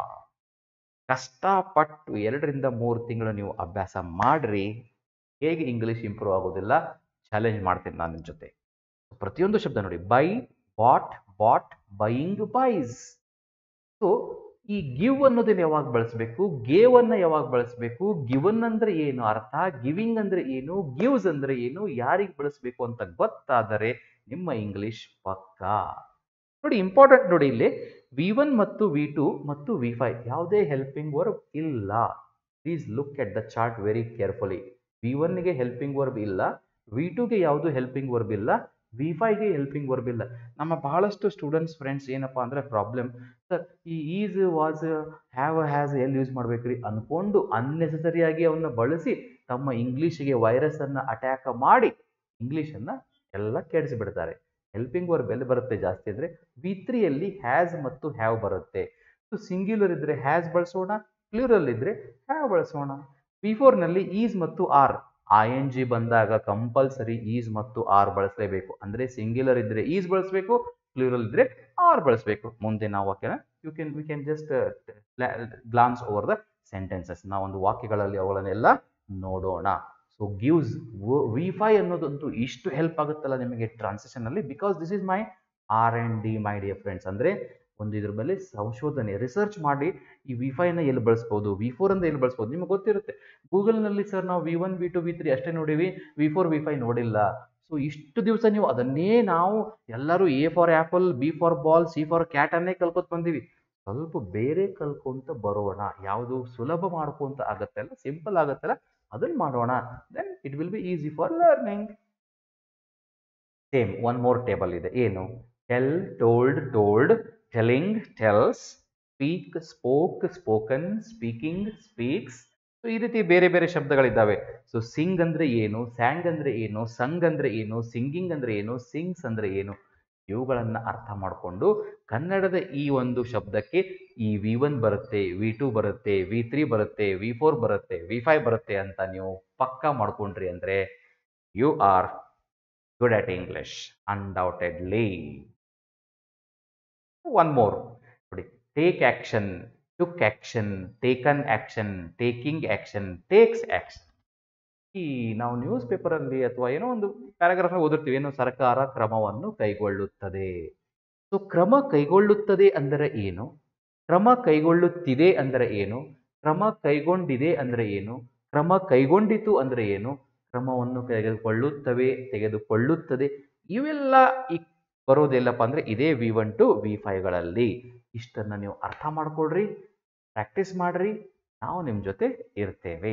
S1: ಕಷ್ಟಪಟ್ಟು ಎರಡರಿಂದ ಮೂರು ತಿಂಗಳು ನೀವು ಅಭ್ಯಾಸ ಮಾಡ್ರಿ ಹೇಗೆ ಇಂಗ್ಲಿಷ್ ಇಂಪ್ರೂವ್ ಆಗೋದಿಲ್ಲ ಚಾಲೆಂಜ್ ಮಾಡ್ತೀನಿ ನಾನು ನಿಮ್ಮ ಜೊತೆ ಪ್ರತಿಯೊಂದು ಶಬ್ದ ನೋಡಿ buy bought bought buying buys so ಈ ಗಿವ್ ಅನ್ನೋದನ್ನ ಯಾವಾಗ ಬಳಸಬೇಕು ಗೇವ್ ಅನ್ನ ಯಾವಾಗ ಬಳಸಬೇಕು ಗಿವನ್ ಅಂದ್ರೆ ಏನು ಅರ್ಥ ಗಿವಿಂಗ್ ಅಂದ್ರೆ ಏನು ಗಿವ್ಸ್ ಅಂದ್ರೆ ಏನು ಯಾರಿಗೆ ಬಳಸಬೇಕು ಅಂತ ಗೊತ್ತಾದರೆ ನಿಮ್ಮ ಇಂಗ್ಲಿಷ್ ಪಕ್ಕಾ ನೋಡಿ ಇಂಪಾರ್ಟೆಂಟ್ ನೋಡಿ ಇಲ್ಲಿ ವಿ ಒನ್ ಮತ್ತು ವಿ ಟು ಮತ್ತು ವಿ ಫೈವ್ ಯಾವುದೇ ಹೆಲ್ಪಿಂಗ್ ವರ್ಬ್ ಇಲ್ಲ please look at the chart very carefully V ಒನ್ಗೆ ಹೆಲ್ಪಿಂಗ್ ವರ್ಬ್ ಇಲ್ಲ ವಿ ಟುಗೆ ಯಾವುದು ಹೆಲ್ಪಿಂಗ್ ವರ್ಬ್ ಇಲ್ಲ ವಿ ಫೈವ್ಗೆ ಹೆಲ್ಪಿಂಗ್ ವರ್ಬ್ ಇಲ್ಲ ನಮ್ಮ ಬಹಳಷ್ಟು ಸ್ಟೂಡೆಂಟ್ಸ್ ಫ್ರೆಂಡ್ಸ್ ಏನಪ್ಪ ಅಂದರೆ ಪ್ರಾಬ್ಲಮ್ ಸರ್ ಈ ಈಸ್ ವಾಸ್ ಹ್ಯಾವ್ ಹ್ಯಾಸ್ ಎಲ್ಲಿ ಯೂಸ್ ಮಾಡ್ಬೇಕ್ರಿ ಅನ್ಕೊಂಡು ಅನ್ನೆಸರಿಯಾಗಿ ಅವನ್ನ ಬಳಸಿ ತಮ್ಮ ಇಂಗ್ಲೀಷಿಗೆ ವೈರಸ್ಸನ್ನು ಅಟ್ಯಾಕ್ ಮಾಡಿ ಇಂಗ್ಲೀಷನ್ನು ಎಲ್ಲ ಕೆಡಿಸಿಬಿಡ್ತಾರೆ ಹೆಲ್ಪಿಂಗ್ ವರ್ಬ್ ಎಲ್ಲಿ ಬರುತ್ತೆ ಜಾಸ್ತಿ ಅಂದರೆ ವಿ ತ್ರೀಯಲ್ಲಿ ಹ್ಯಾಸ್ ಮತ್ತು ಹ್ಯಾವ್ ಬರುತ್ತೆ ಸೊ ಸಿಂಗ್ಯುಲರ್ ಇದ್ದರೆ ಹ್ಯಾಸ್ ಬಳಸೋಣ ಪ್ಲೂರಲ್ ಇದ್ದರೆ ಹ್ಯಾವ್ ಬಳಸೋಣ ವಿ ಫೋರ್ನಲ್ಲಿ ಈಸ್ ಮತ್ತು ಆರ್ ಐ ಎನ್ ಜಿ ಬಂದಾಗ ಕಂಪಲ್ಸರಿ ಈಸ್ ಮತ್ತು ಆರ್ ಬಳಸಲೇಬೇಕು ಅಂದರೆ ಸಿಂಗ್ಯುಲರ್ ಇದ್ದರೆ ಈಸ್ ಬಳಸಬೇಕು ಪ್ಲೂರಲ್ ಇದ್ದರೆ ಆರ್ ಬಳಸಬೇಕು ಮುಂದೆ ನಾವು ವಾಕ್ಯನ you can we can just glance over the sentences ನಾವೊಂದು ವಾಕ್ಯಗಳಲ್ಲಿ ಅವುಗಳನ್ನೆಲ್ಲ ನೋಡೋಣ ಸೊ ಗಿವ್ಸ್ ವಿ ಫೈ ಅನ್ನೋದಂತೂ ಇಷ್ಟು ಹೆಲ್ಪ್ ಆಗುತ್ತಲ್ಲ ನಿಮಗೆ ಟ್ರಾನ್ಸಿಷನ್ ಅಲ್ಲಿ because this is my R and D my dear friends ಅಂದರೆ ಒಂದು ಇದ್ರ ಮೇಲೆ ಸಂಶೋಧನೆ ರಿಸರ್ಚ್ ಮಾಡಿ ಈ ವಿ ಫೈನ ಎಲ್ಲಿ ಬಳಸ್ಬೋದು ವಿ ಫೋರ್ ಅಂತ ಎಲ್ಲಿ ಬಳಸ್ಬೋದು ನಿಮಗೆ ಗೊತ್ತಿರುತ್ತೆ ಗೂಗಲ್ನಲ್ಲಿ ಸರ್ ನಾವು V one V two V three ಅಷ್ಟೇ ನೋಡಿವಿ ವಿ ಫೋರ್ ವಿ ಫೈ ನೋಡಿಲ್ಲ ಸೊ ಇಷ್ಟು ದಿವಸ ನೀವು ಅದನ್ನೇ ನಾವು ಎಲ್ಲರೂ A for apple B for ball C for cat ಅನ್ನೇ ಕಲ್ಕೊತ ಬಂದೀವಿ ಸ್ವಲ್ಪ ಬೇರೆ ಕಲ್ಕೊಂತ ಬರೋಣ ಯಾವುದು ಸುಲಭ ಮಾಡ್ಕೊಂತ ಆಗತ್ತಲ್ಲ ಸಿಂಪಲ್ ಆಗತ್ತಲ್ಲ ಅದನ್ನ ಮಾಡೋಣ then it will be easy for learning same one more table ಇದೆ ಏನು tell told told telling tells speak spoke spoken speaking speaks so ಈ ರೀತಿ ಬೇರೆ ಬೇರೆ ಶಬ್ದಗಳಿದ್ದಾವೆ ಸೊ ಸಿಂಗ್ ಅಂದ್ರೆ ಏನು ಸ್ಯಾಂಗ್ ಅಂದ್ರೆ ಏನು ಸಂಗ್ ಅಂದ್ರೆ ಏನು ಸಿಂಗಿಂಗ್ ಅಂದ್ರೆ ಏನು ಸಿಂಗ್ಸ್ ಅಂದ್ರೆ ಏನು ಇವುಗಳನ್ನ ಅರ್ಥ ಮಾಡಿಕೊಂಡು ಕನ್ನಡದ ಈ ಒಂದು ಶಬ್ದಕ್ಕೆ ಈ ವಿ ಒನ್ ಬರುತ್ತೆ ವಿ ಟೂ ಬರುತ್ತೆ ವಿ ತ್ರೀ ಬರುತ್ತೆ ವಿ ಫೋರ್ ಬರುತ್ತೆ ವಿ ಫೈವ್ ಬರುತ್ತೆ ಅಂತ ನೀವು ಪಕ್ಕಾ ಮಾಡ್ಕೊಂಡ್ರಿ ಅಂದ್ರೆ you are good at English undoubtedly one more ನೋಡಿ take action took action taken action taking action takes action ಈ ನಾವು ನ್ಯೂಸ್ ಪೇಪರಲ್ಲಿ ಅಥವಾ ಏನೋ ಒಂದು ಪ್ಯಾರಾಗ್ರಾಫ್ ಓದಿರ್ತೀವಿ ಏನೋ ಸರ್ಕಾರ ಕ್ರಮವನ್ನು ಕೈಗೊಳ್ಳುತ್ತದೆ ಸೊ ಕ್ರಮ ಕೈಗೊಳ್ಳುತ್ತದೆ ಅಂದರೆ ಏನು ಕ್ರಮ ಕೈಗೊಳ್ಳುತ್ತಿದೆ ಅಂದರೆ ಏನು ಕ್ರಮ ಕೈಗೊಂಡಿದೆ ಅಂದರೆ ಏನು ಕ್ರಮ ಕೈಗೊಂಡಿತು ಅಂದರೆ ಏನು ಕ್ರಮವನ್ನು ತೆಗೆದುಕೊಳ್ಳುತ್ತವೆ ತೆಗೆದುಕೊಳ್ಳುತ್ತದೆ ಇವೆಲ್ಲ ಈ ಬರೋದೆಲ್ಲಪ್ಪ ಅಂದರೆ ಇದೇ ವಿ ಒನ್ ಟು ವಿ ಫೈವ್ಗಳಲ್ಲಿ ಇಷ್ಟನ್ನು ನೀವು ಅರ್ಥ ಮಾಡ್ಕೊಳ್ರಿ ಪ್ರಾಕ್ಟೀಸ್ ಮಾಡ್ರಿ ನಾವು ನಿಮ್ಮ ಜೊತೆ ಇರ್ತೇವೆ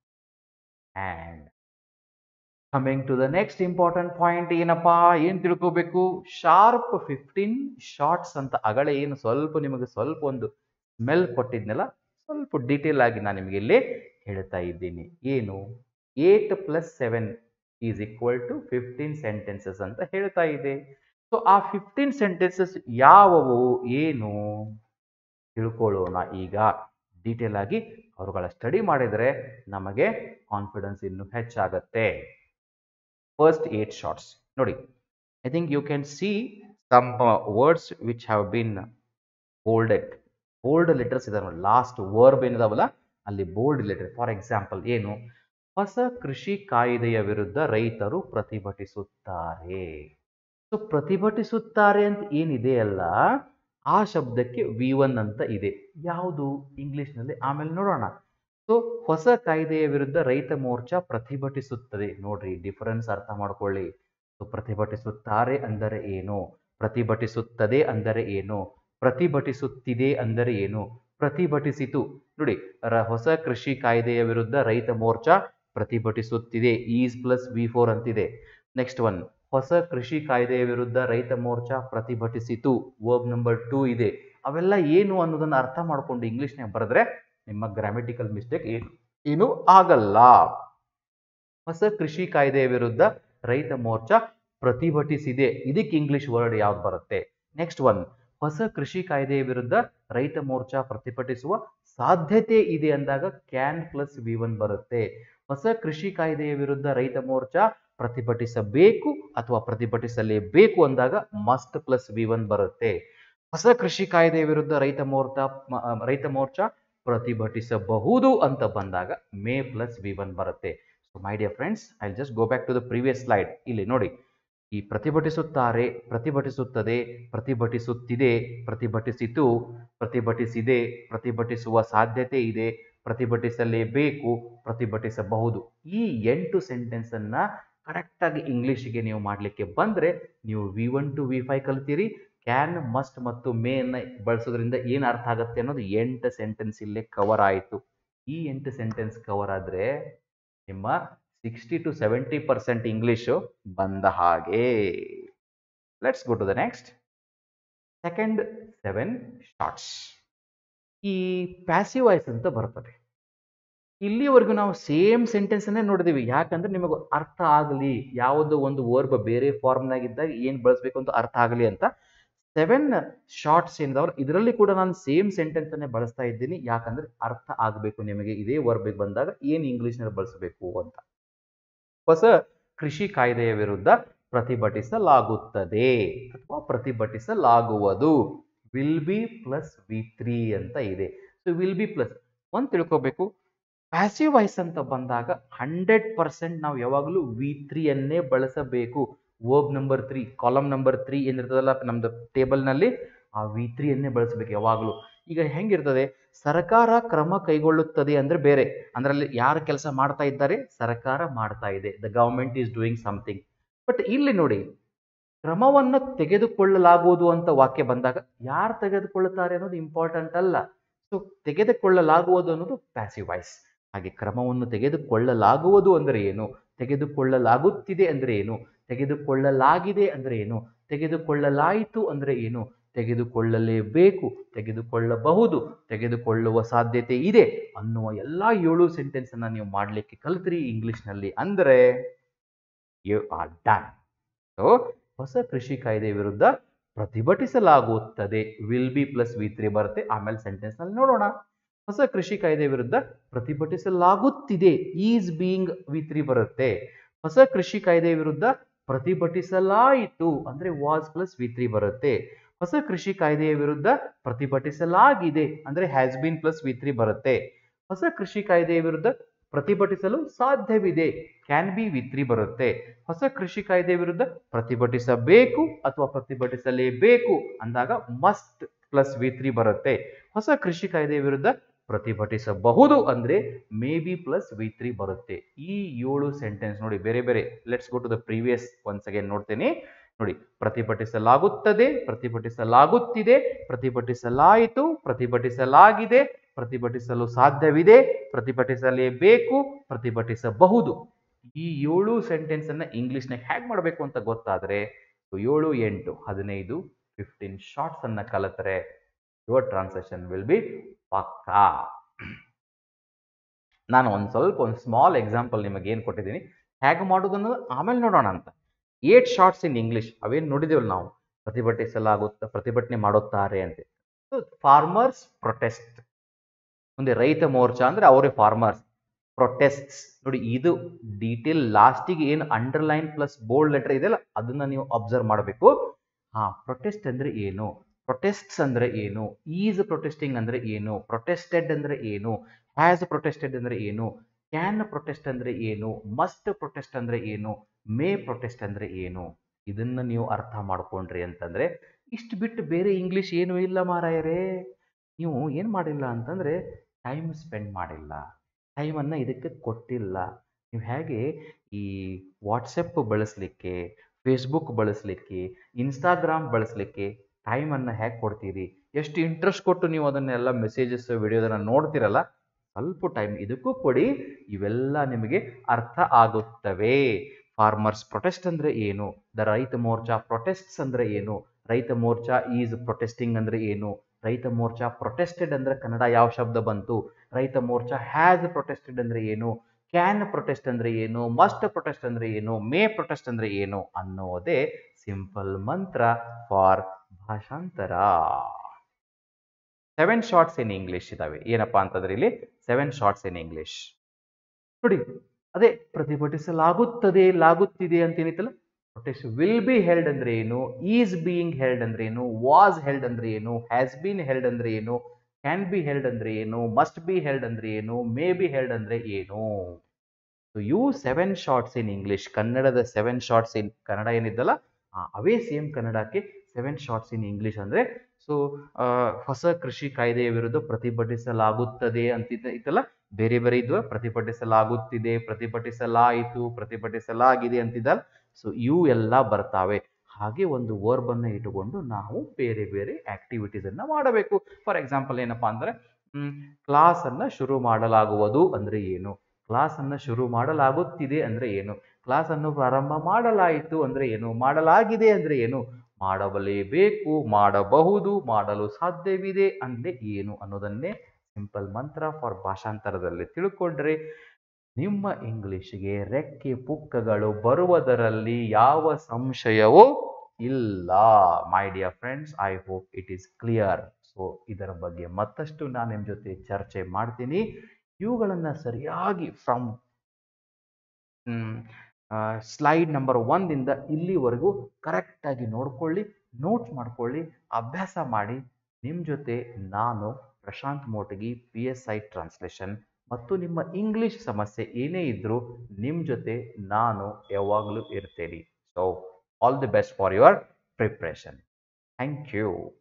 S1: and coming to the next important point ಏನಪ್ಪಾ ಏನು ತಿಳ್ಕೋಬೇಕು ಶಾರ್ಪ್ ಫಿಫ್ಟೀನ್ ಶಾರ್ಟ್ಸ್ ಅಂತ ಅಗಳೆ ಏನು ಸ್ವಲ್ಪ ನಿಮಗೆ ಸ್ವಲ್ಪ ಒಂದು ಸ್ಮೆಲ್ ಕೊಟ್ಟಿದ್ನಲ್ಲ ಸ್ವಲ್ಪ ಡೀಟೇಲ್ ಆಗಿ ನಾನು ನಿಮಗೆ ಇಲ್ಲಿ ಹೇಳ್ತಾ ಇದ್ದೀನಿ ಏನು eight plus seven is equal to fifteen sentences ಅಂತ ಹೇಳ್ತಾ ಇದೆ ಸೊ ಆ ಫಿಫ್ಟೀನ್ ಸೆಂಟೆನ್ಸಸ್ ಯಾವುವು ಏನು ತಿಳ್ಕೊಳ್ಳೋಣ ಈಗ ಡೀಟೇಲ್ ಆಗಿ ಅವರುಗಳ ಸ್ಟಡಿ ಮಾಡಿದರೆ ನಮಗೆ ಕಾನ್ಫಿಡೆನ್ಸ್ ಇನ್ನೂ ಹೆಚ್ಚಾಗತ್ತೆ ಫಸ್ಟ್ ಏಟ್ ಶಾರ್ಟ್ಸ್ ನೋಡಿ I think you can see some words which have been bolded bold letters ಇದೆ ನೋಡಿ ಲಾಸ್ಟ್ ವರ್ಬ್ ಏನಿದಾವಲ್ಲ ಅಲ್ಲಿ ಬೋಲ್ಡ್ ಲೆಟರ್ ಫಾರ್ ಎಕ್ಸಾಂಪಲ್ ಏನು ಹೊಸ ಕೃಷಿ ಕಾಯ್ದೆಯ ವಿರುದ್ಧ ರೈತರು ಪ್ರತಿಭಟಿಸುತ್ತಾರೆ ಸೊ ಪ್ರತಿಭಟಿಸುತ್ತಾರೆ ಅಂತ ಏನಿದೆ ಅಲ್ಲ ಆ ಶಬ್ದಕ್ಕೆ ವಿ ಒನ್ ಅಂತ ಇದೆ ಯಾವುದು ಇಂಗ್ಲಿಷ್ನಲ್ಲಿ ಆಮೇಲೆ ನೋಡೋಣ ಸೊ ಹೊಸ ಕಾಯ್ದೆಯ ವಿರುದ್ಧ ರೈತ ಮೋರ್ಚಾ ಪ್ರತಿಭಟಿಸುತ್ತದೆ ನೋಡ್ರಿ ಡಿಫರೆನ್ಸ್ ಅರ್ಥ ಮಾಡ್ಕೊಳ್ಳಿ ಸೊ ಪ್ರತಿಭಟಿಸುತ್ತಾರೆ ಅಂದರೆ ಏನು ಪ್ರತಿಭಟಿಸುತ್ತದೆ ಅಂದರೆ ಏನು ಪ್ರತಿಭಟಿಸುತ್ತಿದೆ ಅಂದರೆ ಏನು ಪ್ರತಿಭಟಿಸಿತು ನೋಡಿ ರ- ಹೊಸ ಕೃಷಿ ಕಾಯ್ದೆಯ ವಿರುದ್ಧ ರೈತ ಮೋರ್ಚಾ ಪ್ರತಿಭಟಿಸುತ್ತಿದೆ ಈಸ್ ಪ್ಲಸ್ ವಿ ಫೋರ್ ಅಂತಿದೆ ನೆಕ್ಸ್ಟ್ ಒನ್ ಹೊಸ ಕೃಷಿ ಕಾಯ್ದೆಯ ವಿರುದ್ಧ ರೈತ ಮೋರ್ಚಾ ಪ್ರತಿಭಟಿಸಿತು ವರ್ಬ್ ನಂಬರ್ ಟೂ ಇದೆ ಅವೆಲ್ಲ ಏನು ಅನ್ನೋದನ್ನ ಅರ್ಥ ಮಾಡ್ಕೊಂಡು ಇಂಗ್ಲಿಷ್ನಾಗ ಬರೆದ್ರೆ ನಿಮ್ಮ ಗ್ರಾಮೆಟಿಕಲ್ ಮಿಸ್ಟೇಕ್ ಏನು ಏನು ಆಗಲ್ಲ ಹೊಸ ಕೃಷಿ ಕಾಯ್ದೆಯ ವಿರುದ್ಧ ರೈತ ಮೋರ್ಚಾ ಪ್ರತಿಭಟಿಸಿದೆ ಇದಕ್ಕೆ ಇಂಗ್ಲಿಷ್ ವರ್ಡ್ ಯಾವ್ದು ಬರುತ್ತೆ ನೆಕ್ಸ್ಟ್ ಒನ್ ಹೊಸ ಕೃಷಿ ಕಾಯ್ದೆಯ ವಿರುದ್ಧ ರೈತ ಮೋರ್ಚಾ ಪ್ರತಿಭಟಿಸುವ ಸಾಧ್ಯತೆ ಇದೆ ಅಂದಾಗ ಕ್ಯಾನ್ ಪ್ಲಸ್ ವಿ ಒನ್ ಬರುತ್ತೆ ಹೊಸ ಕೃಷಿ ಕಾಯ್ದೆಯ ವಿರುದ್ಧ ರೈತ ಮೋರ್ಚಾ ಪ್ರತಿಭಟಿಸಬೇಕು ಅಥವಾ ಪ್ರತಿಭಟಿಸಲೇಬೇಕು ಅಂದಾಗ ಮಸ್ಟ್ ಪ್ಲಸ್ ವಿ ಒನ್ ಬರುತ್ತೆ ಹೊಸ ಕೃಷಿ ಕಾಯ್ದೆಯ ವಿರುದ್ಧ ರೈತ ಮೋರ್ಚಾ ಮ- ಆ, ರೈತ ಮೋರ್ಚಾ ಪ್ರತಿಭಟಿಸಬಹುದು ಅಂತ ಬಂದಾಗ ಮೇ ಪ್ಲಸ್ ವಿ ಒನ್ ಬರುತ್ತೆ so my dear friends I just go back to the previous slide ಇಲ್ಲಿ ನೋಡಿ ಈ ಪ್ರತಿಭಟಿಸುತ್ತಾರೆ ಪ್ರತಿಭಟಿಸುತ್ತದೆ ಪ್ರತಿಭಟಿಸುತ್ತಿದೆ ಪ್ರತಿಭಟಿಸಿತು ಪ್ರತಿಭಟಿಸಿದೆ ಪ್ರತಿಭಟಿಸುವ ಸಾಧ್ಯತೆ ಇದೆ ಪ್ರತಿಭಟಿಸಲೇಬೇಕು ಪ್ರತಿಭಟಿಸಬಹುದು ಈ ಎಂಟು ಸೆಂಟೆನ್ಸ್ ಅನ್ನ ಕರೆಕ್ಟ್ ಆಗಿ ಇಂಗ್ಲಿಷ್ಗೆ ನೀವು ಮಾಡಲಿಕ್ಕೆ ಬಂದ್ರೆ ನೀವು V one to V five ಕಲ್ತೀರಿ ಕ್ಯಾನ್ ಮಸ್ಟ್ ಮತ್ತು ಮೇ ಅನ್ನ ಬಳಸೋದ್ರಿಂದ ಏನು ಅರ್ಥ ಆಗುತ್ತೆ ಅನ್ನೋದು ಎಂಟು ಸೆಂಟೆನ್ಸ್ ಇಲ್ಲೇ ಕವರ್ ಆಯಿತು ಈ ಎಂಟು ಸೆಂಟೆನ್ಸ್ ಕವರ್ ಆದ್ರೆ ನಿಮ್ಮ sixty to seventy percent English ಬಂದ ಹಾಗೆ let's go to the next second seven shorts ಈ ಪ್ಯಾಸಿವ್ ವಾಯ್ಸ್ ಅಂತ ಬರ್ತದೆ ಇಲ್ಲಿವರೆಗೂ ನಾವು ಸೇಮ್ ಸೆಂಟೆನ್ಸ್ ಅನ್ನೇ ನೋಡಿದೀವಿ ಯಾಕಂದ್ರೆ ನಿಮಗೆ ಅರ್ಥ ಆಗಲಿ ಯಾವುದೋ ಒಂದು ವರ್ಬ್ ಬೇರೆ ಫಾರ್ಮ್ನಾಗಿದ್ದಾಗ ಏನು ಬಳಸಬೇಕು ಅಂತ ಅರ್ಥ ಆಗಲಿ ಅಂತ ಸೆವೆನ್ ಶಾರ್ಟ್ಸ್ ಏನಿದಾವಲ್ಲ ಇದರಲ್ಲಿ ಕೂಡ ನಾನು ಸೇಮ್ ಸೆಂಟೆನ್ಸ್ ಅನ್ನೇ ಬಳಸ್ತಾ ಇದ್ದೀನಿ ಯಾಕಂದ್ರೆ ಅರ್ಥ ಆಗಬೇಕು ನಿಮಗೆ ಇದೇ ವರ್ಬಿಗೆ ಬಂದಾಗ ಏನು ಇಂಗ್ಲಿಷ್ನಲ್ಲಿ ಬಳಸಬೇಕು ಅಂತ ಹೊಸ ಕೃಷಿ ಕಾಯ್ದೆಯ ವಿರುದ್ಧ ಪ್ರತಿಭಟಿಸಲಾಗುತ್ತದೆ ಅಥವಾ ಪ್ರತಿಭಟಿಸಲಾಗುವುದು will be plus V three ಅಂತ ಇದೆ ಸೊ ವಿಲ್ ಬಿ ಪ್ಲಸ್ ಒಂದು ತಿಳ್ಕೊಬೇಕು ಪ್ಯಾಸಿವ್ ವಾಯ್ಸ್ ಅಂತ ಬಂದಾಗ ಹಂಡ್ರೆಡ್ ಪರ್ಸೆಂಟ್ ನಾವು ಯಾವಾಗಲೂ ವಿ ತ್ರೀಯನ್ನೇ ಬಳಸಬೇಕು verb number three column number three ಏನಿರ್ತದಲ್ಲ ನಮ್ದು ಟೇಬಲ್ನಲ್ಲಿ ಆ ವಿ ತ್ರೀಯನ್ನೇ ಬಳಸಬೇಕು ಯಾವಾಗಲೂ ಈಗ ಹೆಂಗಿರ್ತದೆ ಸರ್ಕಾರ ಕ್ರಮ ಕೈಗೊಳ್ಳುತ್ತದೆ ಅಂದ್ರೆ ಬೇರೆ ಅದರಲ್ಲಿ ಯಾರು ಕೆಲಸ ಮಾಡ್ತಾ ಇದ್ದಾರೆ ಸರ್ಕಾರ ಮಾಡ್ತಾ ಇದೆ the government is doing something but ಇಲ್ಲಿ ನೋಡಿ ಕ್ರಮವನ್ನು ತೆಗೆದುಕೊಳ್ಳಲಾಗುವುದು ಅಂತ ವಾಕ್ಯ ಬಂದಾಗ ಯಾರು ತೆಗೆದುಕೊಳ್ಳುತ್ತಾರೆ ಅನ್ನೋದು ಇಂಪಾರ್ಟೆಂಟ್ ಅಲ್ಲ ಸೊ ತೆಗೆದುಕೊಳ್ಳಲಾಗುವುದು ಅನ್ನೋದು ಪ್ಯಾಸಿವ್ ವಾಯ್ಸ್ ಹಾಗೆ ಕ್ರಮವನ್ನು ತೆಗೆದುಕೊಳ್ಳಲಾಗುವುದು ಅಂದರೆ ಏನು ತೆಗೆದುಕೊಳ್ಳಲಾಗುತ್ತಿದೆ ಅಂದರೆ ಏನು ತೆಗೆದುಕೊಳ್ಳಲಾಗಿದೆ ಅಂದರೆ ಏನು ತೆಗೆದುಕೊಳ್ಳಲಾಯಿತು ಅಂದರೆ ಏನು ತೆಗೆದುಕೊಳ್ಳಲೇಬೇಕು ತೆಗೆದುಕೊಳ್ಳಬಹುದು ತೆಗೆದುಕೊಳ್ಳುವ ಸಾಧ್ಯತೆ ಇದೆ ಅನ್ನುವ ಎಲ್ಲ ಏಳು ಸೆಂಟೆನ್ಸ್ ಅನ್ನ ನೀವು ಮಾಡಲಿಕ್ಕೆ ಕಲಿತ್ರಿ ಇಂಗ್ಲಿಷ್ನಲ್ಲಿ ಅಂದರೆ ಯು ಆರ್ ಡನ್ ಸೊ ಹೊಸ ಕೃಷಿ ಕಾಯ್ದೆ ವಿರುದ್ಧ ಪ್ರತಿಭಟಿಸಲಾಗುತ್ತದೆ will be plus V three ಬರುತ್ತೆ ಆಮೇಲೆ ಸೆಂಟೆನ್ಸ್ ನಲ್ಲಿ ನೋಡೋಣ ಹೊಸ ಕೃಷಿ ಕಾಯ್ದೆ ವಿರುದ್ಧ ಪ್ರತಿಭಟಿಸಲಾಗುತ್ತಿದೆ ಈಸ್ ಬೀಯಿಂಗ್ ವಿ ತ್ರೀ ಬರುತ್ತೆ ಹೊಸ ಕೃಷಿ ಕಾಯ್ದೆ ವಿರುದ್ಧ ಪ್ರತಿಭಟಿಸಲಾಯಿತು ಅಂದ್ರೆ ವಾಸ್ ಪ್ಲಸ್ ವಿ ತ್ರೀ ಬರುತ್ತೆ ಹೊಸ ಕೃಷಿ ಕಾಯ್ದೆಯ ವಿರುದ್ಧ ಪ್ರತಿಭಟಿಸಲಾಗಿದೆ ಅಂದ್ರೆ has been plus V three ಬರುತ್ತೆ ಹೊಸ ಕೃಷಿ ಕಾಯ್ದೆಯ ವಿರುದ್ಧ ಪ್ರತಿಭಟಿಸಲು ಸಾಧ್ಯವಿದೆ ಕ್ಯಾನ್ ಬಿ ವಿ ತ್ರೀ ಬರುತ್ತೆ ಹೊಸ ಕೃಷಿ ಕಾಯ್ದೆ ವಿರುದ್ಧ ಪ್ರತಿಭಟಿಸಬೇಕು ಅಥವಾ ಪ್ರತಿಭಟಿಸಲೇಬೇಕು ಅಂದಾಗ ಮಸ್ಟ್ ಪ್ಲಸ್ ವಿ ತ್ರೀ ಬರುತ್ತೆ ಹೊಸ ಕೃಷಿ ಕಾಯ್ದೆಯ ವಿರುದ್ಧ ಪ್ರತಿಭಟಿಸಬಹುದು ಅಂದ್ರೆ may be plus V three ಬರುತ್ತೆ ಈ ಏಳು ಸೆಂಟೆನ್ಸ್ ನೋಡಿ ಬೇರೆ ಬೇರೆ let's go to the previous ones again ನೋಡ್ತೇನೆ ನೋಡಿ ಪ್ರತಿಭಟಿಸಲಾಗುತ್ತದೆ ಪ್ರತಿಭಟಿಸಲಾಗುತ್ತಿದೆ ಪ್ರತಿಭಟಿಸಲಾಯಿತು ಪ್ರತಿಭಟಿಸಲಾಗಿದೆ ಪ್ರತಿಭಟಿಸಲು ಸಾಧ್ಯವಿದೆ ಪ್ರತಿಭಟಿಸಲೇಬೇಕು ಪ್ರತಿಭಟಿಸಬಹುದು ಈ ಏಳು ಸೆಂಟೆನ್ಸ್ ಅನ್ನ ಇಂಗ್ಲಿಷ್ನಾಗ ಹೇಗೆ ಮಾಡಬೇಕು ಅಂತ ಗೊತ್ತಾದ್ರೆ ಏಳು ಎಂಟು ಹದಿನೈದು ಫಿಫ್ಟೀನ್ ಶಾರ್ಟ್ಸ್ ಅನ್ನ ಕಲಿತರೆ ಯುವರ್ ಟ್ರಾನ್ಸಾಕ್ಷನ್ ವಿಲ್ ಬಿ ಪಕ್ಕಾ ನಾನು ಒಂದು ಸ್ವಲ್ಪ ಒಂದು ಸ್ಮಾಲ್ ಎಕ್ಸಾಂಪಲ್ ನಿಮಗೆ ಏನು ಕೊಟ್ಟಿದ್ದೀನಿ ಹೇಗೆ ಮಾಡೋದು ಅನ್ನೋದು ಆಮೇಲೆ ನೋಡೋಣ ಅಂತ ಏಟ್ ಶಾರ್ಟ್ಸ್ ಇನ್ ಇಂಗ್ಲಿಷ್ ಅವೇನು ನೋಡಿದೇವಲ್ಲ ನಾವು ಪ್ರತಿಭಟಿಸಲಾಗುತ್ತ ಪ್ರತಿಭಟನೆ ಮಾಡುತ್ತಾರೆ ಅಂತ ಫಾರ್ಮರ್ಸ್ ಪ್ರೊಟೆಸ್ಟ್ ಮುಂದೆ ರೈತ ಮೋರ್ಚಾ ಅಂದ್ರೆ ಅವರೇ ಫಾರ್ಮರ್ಸ್ ಪ್ರೊಟೆಸ್ಟ್ಸ್ ನೋಡಿ ಇದು ಡೀಟೇಲ್ ಲಾಸ್ಟಿಗೆ ಏನು ಅಂಡರ್ಲೈನ್ ಪ್ಲಸ್ ಬೋಲ್ಡ್ ಲೆಟರ್ ಇದೆಯಲ್ಲ ಅದನ್ನ ನೀವು ಅಬ್ಸರ್ವ್ ಮಾಡಬೇಕು ಹಾ ಪ್ರೊಟೆಸ್ಟ್ ಅಂದ್ರೆ ಏನು ಪ್ರೊಟೆಸ್ಟ್ಸ್ ಅಂದ್ರೆ ಏನು ಈಸ್ ಪ್ರೊಟೆಸ್ಟಿಂಗ್ ಅಂದ್ರೆ ಏನು ಪ್ರೊಟೆಸ್ಟೆಡ್ ಅಂದ್ರೆ ಏನು ಹ್ಯಾಸ್ ಪ್ರೊಟೆಸ್ಟೆಡ್ ಅಂದ್ರೆ ಏನು ಕ್ಯಾನ್ ಪ್ರೊಟೆಸ್ಟ್ ಅಂದ್ರೆ ಏನು ಮಸ್ಟ್ ಪ್ರೊಟೆಸ್ಟ್ ಅಂದ್ರೆ ಏನು ಮೇ ಪ್ರೊಟೆಸ್ಟ್ ಅಂದ್ರೆ ಏನು ಇದನ್ನ ನೀವು ಅರ್ಥ ಮಾಡ್ಕೊಂಡ್ರಿ ಅಂತಂದ್ರೆ ಇಷ್ಟು ಬಿಟ್ಟು ಬೇರೆ ಇಂಗ್ಲಿಷ್ ಏನು ಇಲ್ಲ ಮಾರಾಯರೇ ನೀವು ಏನು ಮಾಡಿಲ್ಲ ಅಂತಂದ್ರೆ ಟೈಮ್ ಸ್ಪೆಂಡ್ ಮಾಡಿಲ್ಲ ಟೈಮನ್ನು ಇದಕ್ಕೆ ಕೊಟ್ಟಿಲ್ಲ ನೀವು ಹೇಗೆ ಈ ವಾಟ್ಸಪ್ ಬಳಸಲಿಕ್ಕೆ ಫೇಸ್ಬುಕ್ ಬಳಸಲಿಕ್ಕೆ ಇನ್ಸ್ಟಾಗ್ರಾಮ್ ಬಳಸಲಿಕ್ಕೆ ಟೈಮನ್ನು ಹೇಗೆ ಕೊಡ್ತೀರಿ ಎಷ್ಟು ಇಂಟ್ರೆಸ್ಟ್ ಕೊಟ್ಟು ನೀವು ಅದನ್ನೆಲ್ಲ ಮೆಸೇಜಸ್ ವಿಡಿಯೋದನ್ನ ನೋಡ್ತಿರಲ್ಲ ಸ್ವಲ್ಪ ಟೈಮ್ ಇದಕ್ಕೂ ಕೊಡಿ ಇವೆಲ್ಲ ನಿಮಗೆ ಅರ್ಥ ಆಗುತ್ತವೆ ಫಾರ್ಮರ್ಸ್ ಪ್ರೊಟೆಸ್ಟ್ ಅಂದ್ರೆ ಏನು ದ ರೈತ ಮೋರ್ಚಾ ಪ್ರೊಟೆಸ್ಟ್ಸ್ ಅಂದ್ರೆ ಏನು ರೈತ ಮೋರ್ಚಾ ಈಸ್ ಪ್ರೊಟೆಸ್ಟಿಂಗ್ ಅಂದ್ರೆ ಏನು ರೈತ ಮೋರ್ಚಾ ಪ್ರೊಟೆಸ್ಟೆಡ್ ಅಂದ್ರೆ ಕನ್ನಡ ಯಾವ ಶಬ್ದ ಬಂತು ರೈತ ಮೋರ್ಚಾ ಹ್ಯಾಸ್ ಪ್ರೊಟೆಸ್ಟೆಡ್ ಅಂದ್ರೆ ಏನು ಕ್ಯಾನ್ ಪ್ರೊಟೆಸ್ಟ್ ಅಂದ್ರೆ ಏನು ಮಸ್ಟ್ ಪ್ರೊಟೆಸ್ಟ್ ಅಂದ್ರೆ ಏನು ಮೇ ಪ್ರೊಟೆಸ್ಟ್ ಅಂದ್ರೆ ಏನು ಅನ್ನೋದೇ ಸಿಂಪಲ್ ಮಂತ್ರ ಫಾರ್ ಭಾಷಾಂತರ ಸೆವೆನ್ ಶಾರ್ಟ್ಸ್ ಇನ್ ಇಂಗ್ಲಿಷ್ ಇದಾವೆ ಏನಪ್ಪಾ ಅಂತಂದ್ರೆ ಇಲ್ಲಿ ಸೆವೆನ್ ಶಾರ್ಟ್ಸ್ ಇನ್ ಇಂಗ್ಲಿಷ್ ನೋಡಿ ಅದೇ ಪ್ರತಿಭಟಿಸಲಾಗುತ್ತದೆ ಲಾಗುತ್ತಿದೆ ಅಂತ ಏನಿತ್ತಲ್ಲ ಪ್ರೊಟೆಸ್ಟ್ ವಿಲ್ ಬಿ ಹೆಲ್ಡ್ ಅಂದ್ರೆ ಏನು ಈಸ್ ಬೀಯಿಂಗ್ ಹೆಲ್ಡ್ ಅಂದ್ರೆ ಏನು ವಾಸ್ ಹೆಲ್ಡ್ ಅಂದ್ರೆ ಏನು ಹ್ಯಾಸ್ ಬೀನ್ ಹೆಲ್ಡ್ ಅಂದ್ರೆ ಏನು ಕ್ಯಾನ್ ಬಿ ಹೆಲ್ಡ್ ಅಂದ್ರೆ ಏನು ಮಸ್ಟ್ ಬಿ ಹೆಲ್ಡ್ ಅಂದ್ರೆ ಏನು ಮೇ ಬಿ ಹೆಲ್ಡ್ ಅಂದ್ರೆ ಏನು so you seven shorts in English ಕನ್ನಡದ ಸೆವೆನ್ ಶಾರ್ಟ್ಸ್ ಇನ್ ಕನ್ನಡ ಏನಿದ್ದಲ್ಲ ಆ, ಅವೇ ಸೇಮ್ ಕನ್ನಡಕ್ಕೆ ಸೆವೆನ್ ಶಾರ್ಟ್ಸ್ ಇನ್ ಇಂಗ್ಲಿಷ್ ಅಂದ್ರೆ ಸೊ ಹೊಸ ಕೃಷಿ ಕಾಯ್ದೆಯ ವಿರುದ್ಧ ಪ್ರತಿಭಟಿಸಲಾಗುತ್ತದೆ ಅಂತಿದ್ದ ಇತ್ತಲ್ಲ ಬೇರೆ ಬೇರೆ ಇದ್ವ ಪ್ರತಿಭಟಿಸಲಾಗುತ್ತಿದೆ ಪ್ರತಿಭಟಿಸಲಾಯಿತು ಪ್ರತಿಭಟಿಸಲಾಗಿದೆ ಅಂತಿದ್ದಲ್ಲ ಸೊ ಇವು ಎಲ್ಲ ಬರ್ತಾವೆ ಹಾಗೆ ಒಂದು ವರ್ಬ್ ಅನ್ನ ಇಟ್ಟುಕೊಂಡು ನಾವು ಬೇರೆ ಬೇರೆ ಆಕ್ಟಿವಿಟೀಸ್ ಅನ್ನ ಮಾಡಬೇಕು ಫಾರ್ ಎಕ್ಸಾಂಪಲ್ ಏನಪ್ಪಾ ಅಂದ್ರೆ ಕ್ಲಾಸ್ ಅನ್ನ ಶುರು ಮಾಡಲಾಗುವುದು ಅಂದ್ರೆ ಏನು ಕ್ಲಾಸ್ ಅನ್ನ ಶುರು ಮಾಡಲಾಗುತ್ತಿದೆ ಅಂದ್ರೆ ಏನು ಕ್ಲಾಸ್ ಅನ್ನು ಪ್ರಾರಂಭ ಮಾಡಲಾಯಿತು ಅಂದ್ರೆ ಏನು ಮಾಡಲಾಗಿದೆ ಅಂದ್ರೆ ಏನು ಮಾಡಬಲೇಬೇಕು ಮಾಡಬಹುದು ಮಾಡಲು ಸಾಧ್ಯವಿದೆ ಅಂದ್ರೆ ಏನು ಅನ್ನೋದನ್ನೇ ಸಿಂಪಲ್ ಮಂತ್ರ ಫಾರ್ ಭಾಷಾಂತರದಲ್ಲಿ ತಿಳ್ಕೊಂಡ್ರೆ ನಿಮ್ಮ ಇಂಗ್ಲಿಷ್ಗೆ ರೆಕ್ಕೆ ಪುಕ್ಕಗಳು ಬರುವುದರಲ್ಲಿ ಯಾವ ಸಂಶಯವೂ ಇಲ್ಲ my dear friends I hope it is clear so ಇದರ ಬಗ್ಗೆ ಮತ್ತಷ್ಟು ನಾನು ನಿಮ್ಮ ಜೊತೆ ಚರ್ಚೆ ಮಾಡ್ತೀನಿ ಇವುಗಳನ್ನು ಸರಿಯಾಗಿ ಫ್ರಮ್ ಸ್ಲೈಡ್ ನಂಬರ್ ಒಂದಿಂದ ಇಲ್ಲಿವರೆಗೂ ಕರೆಕ್ಟಾಗಿ ನೋಡ್ಕೊಳ್ಳಿ ನೋಟ್ಸ್ ಮಾಡ್ಕೊಳ್ಳಿ ಅಭ್ಯಾಸ ಮಾಡಿ ನಿಮ್ಮ ಜೊತೆ ನಾನು Prashant Motagi P S I translation ಮತ್ತು ನಿಮ್ಮ ಇಂಗ್ಲಿಷ್ ಸಮಸ್ಯೆ ಏನೇ ಇದ್ದರೂ ನಿಮ್ಮ ಜೊತೆ ನಾನು ಯಾವಾಗಲೂ ಇರ್ತೇನೆ so all the best for your preparation thank you